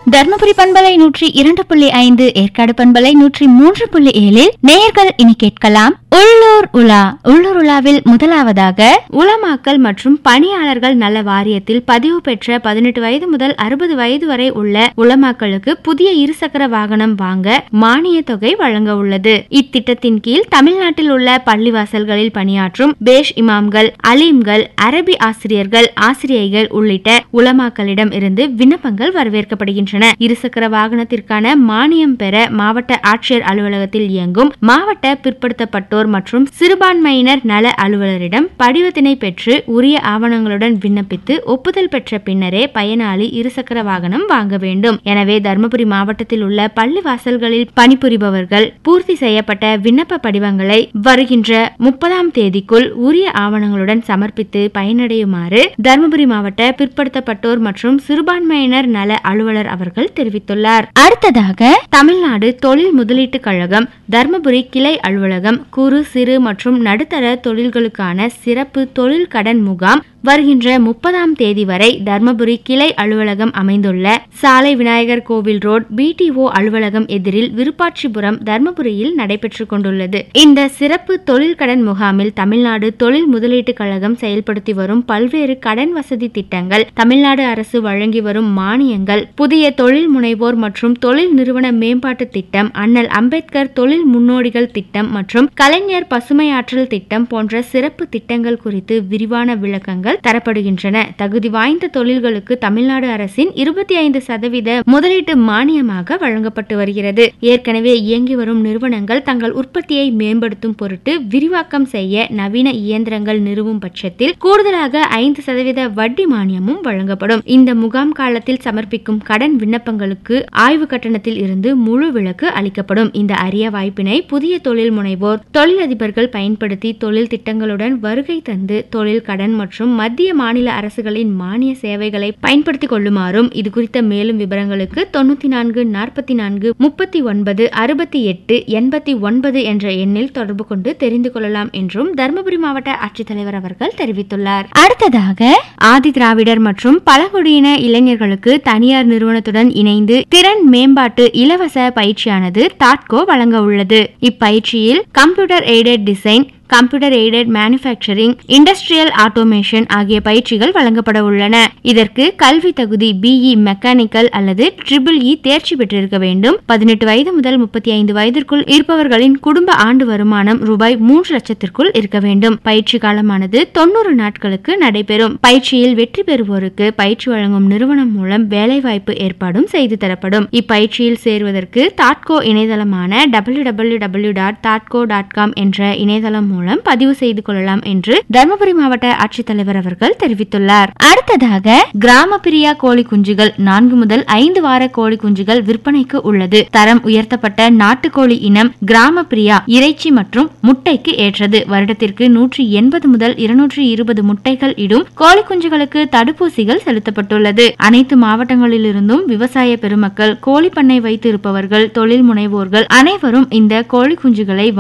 தர்மபுரி பண்பலை நூற்றி இரண்டு புள்ளி ஐந்து ஏற்காடு பண்பலை நூற்றி மூன்று புள்ளி ஏழில் நேயர்கள் இனி கேட்கலாம் உள்ளூர் உலா உள்ளூர் உலாவில் முதலாவதாக உலமாக்கல் மற்றும் பணியாளர்கள் நல வாரியத்தில் பதிவு பெற்ற பதினெட்டு வயது முதல் அறுபது வயது வரை உள்ள உலமாக்களுக்கு புதிய இருசக்கர வாகனம் வாங்க மானிய தொகை வழங்க உள்ளது இத்திட்டத்தின் கீழ் தமிழ்நாட்டில் உள்ள பள்ளிவாசல்களில் பணியாற்றும் பேஷ் இமாம்கள் அலீம்கள் அரபி ஆசிரியர்கள் ஆசிரியைகள் உள்ளிட்ட உலமாக்களிடம் இருந்து விண்ணப்பங்கள் வரவேற்கப்படுகின்றன இருசக்கர வாகனத்திற்கான மானியம் பெற மாவட்ட ஆட்சியர் அலுவலகத்தில் இயங்கும் மாவட்ட பிற்படுத்தப்பட்டோர் மற்றும் சிறுபான்மையினர் நல அலுவலரிடம் படிவத்தினை பெற்று உரிய ஆவணங்களுடன் விண்ணப்பித்து ஒப்புதல் பெற்ற பின்னரே பயனாளி இருசக்கர வாகனம் வாங்க வேண்டும் எனவே தருமபுரி மாவட்டத்தில் உள்ள பள்ளி வாசல்களில் பணிபுரிபவர்கள் பூர்த்தி செய்யப்பட்ட விண்ணப்ப படிவங்களை வருகின்ற முப்பதாம் தேதிக்குள் உரிய ஆவணங்களுடன் சமர்ப்பித்து பயனடையுமாறு தருமபுரி மாவட்ட பிற்படுத்தப்பட்டோர் மற்றும் சிறுபான்மையினர் நல அலுவலர் அவர்கள் தெரிவித்துள்ளார் அடுத்ததாக தமிழ்நாடு தொழில் முதலீட்டுக் கழகம் தருமபுரி கிளை அலுவலகம் குறு சிறு மற்றும் நடுத்தர தொழில்களுக்கான சிறப்பு தொழில் கடன் முகாம் வருகின்ற முப்பதாம் தேதி வரை தர்மபுரி கிளை அலுவலகம் அமைந்துள்ள சாலை விநாயகர் கோவில் ரோட் பிடிஓ அலுவலகம் எதிரில் விருப்பாட்சிபுரம் தர்மபுரியில் நடைபெற்றுக் கொண்டுள்ளது இந்த சிறப்பு தொழில் கடன் முகாமில் தமிழ்நாடு தொழில் முதலீட்டுக் கழகம் செயல்படுத்தி வரும் பல்வேறு கடன் வசதி திட்டங்கள் தமிழ்நாடு அரசு வழங்கி வரும் மானியங்கள் புதிய தொழில் முனைவோர் மற்றும் தொழில் நிறுவன மேம்பாட்டு திட்டம் அண்ணல் அம்பேத்கர் தொழில் முன்னோடிகள் திட்டம் மற்றும் கலைஞர் பசுமையாற்றல் திட்டம் போன்ற சிறப்பு திட்டங்கள் குறித்து விரிவான விளக்கங்கள் தரப்படுகின்றன தகுதி வாய்ந்த தொழில்களுக்கு தமிழ்நாடு அரசின் இருபத்தி ஐந்து சதவீத முதலீட்டு மானியமாக வழங்கப்பட்டு வருகிறது ஏற்கனவே இயங்கி வரும் நிறுவனங்கள் தங்கள் உற்பத்தியை மேம்படுத்தும் பொருட்டு விரிவாக்கம் செய்ய நவீன இயந்திரங்கள் நிறுவும் பட்சத்தில் கூடுதலாக ஐந்து சதவீத வட்டி மானியமும் வழங்கப்படும் இந்த முகாம் காலத்தில் சமர்ப்பிக்கும் கடன் விண்ணப்பங்களுக்கு ஆய்வு கட்டணத்தில் இருந்து முழு விலக்கு அளிக்கப்படும் இந்த அரிய வாய்ப்பினை புதிய தொழில் முனைவோர் தொழிலதிபர்கள் பயன்படுத்தி தொழில் திட்டங்களுடன் வருகை தந்து தொழில் கடன் மற்றும் மத்திய மாநில அரசுகளின் மானிய சேவைகளை பயன்படுத்திக் கொள்ளுமாறும் இது குறித்த மேலும் விவரங்களுக்கு தொண்ணூத்தி நான்கு நாற்பத்தி நான்கு முப்பத்தி ஒன்பது அறுபத்தி எட்டு எண்பத்தி ஒன்பது என்ற எண்ணில் தொடர்பு கொண்டு தெரிந்து கொள்ளலாம் என்றும் தருமபுரி மாவட்ட ஆட்சித்தலைவர் அவர்கள் தெரிவித்துள்ளார் அடுத்ததாக ஆதி திராவிடர் மற்றும் பழங்குடியின இளைஞர்களுக்கு தனியார் நிறுவனத்துடன் இணைந்து திறன் மேம்பாட்டு இலவச பயிற்சியானது தாட்கோ வழங்க உள்ளது இப்பயிற்சியில் computer aided design computer aided manufacturing industrial automation ஆகிய பயிற்சிகள் வழங்கப்பட உள்ளன இதற்கு கல்வி தகுதி பிஇ மெக்கானிக்கல் அல்லது ட்ரிபிள் இ தேர்ச்சி பெற்றிருக்க வேண்டும் பதினெட்டு வயது முதல் முப்பத்தி ஐந்து வயதிற்குள் இருப்பவர்களின் குடும்ப ஆண்டு வருமானம் ரூபாய் மூன்று லட்சத்திற்குள் இருக்க வேண்டும் பயிற்சி காலமானது தொண்ணூறு நாட்களுக்கு நடைபெறும் பயிற்சியில் வெற்றி பெறுவோருக்கு பயிற்சி வழங்கும் நிறுவனம் மூலம் வேலைவாய்ப்பு ஏற்பாடும் செய்து தரப்படும் இப்பயிற்சியில் சேர்வதற்கு தாட்கோ இணையதளமான டபிள்யூ டபிள்யூ டபிள்யூ டாட் தாட்கோ டாட் காம் என்ற இணையதளம் மூலம் பதிவு செய்து கொள்ளலாம் என்று தருமபுரி மாவட்ட ஆட்சித்தலைவர் அவர்கள் தெரிவித்துள்ளார் அடுத்ததாக கிராம பிரியா கோழி குஞ்சுகள் நான்கு முதல் ஐந்து வார கோழி குஞ்சுகள் விற்பனைக்கு உள்ளது தரம் உயர்த்தப்பட்ட நாட்டுக்கோழி இனம் கிராம பிரியா இறைச்சி மற்றும் முட்டைக்கு ஏற்றது வருடத்திற்கு நூற்றி எண்பது முதல் இருநூற்றி இருபது முட்டைகள் இடும் கோழி குஞ்சுகளுக்கு தடுப்பூசிகள் செலுத்தப்பட்டுள்ளது அனைத்து மாவட்டங்களிலிருந்தும் விவசாய பெருமக்கள் கோழி பண்ணை வைத்து இருப்பவர்கள் தொழில் முனைவோர்கள் அனைவரும் இந்த கோழி குஞ்சுகளை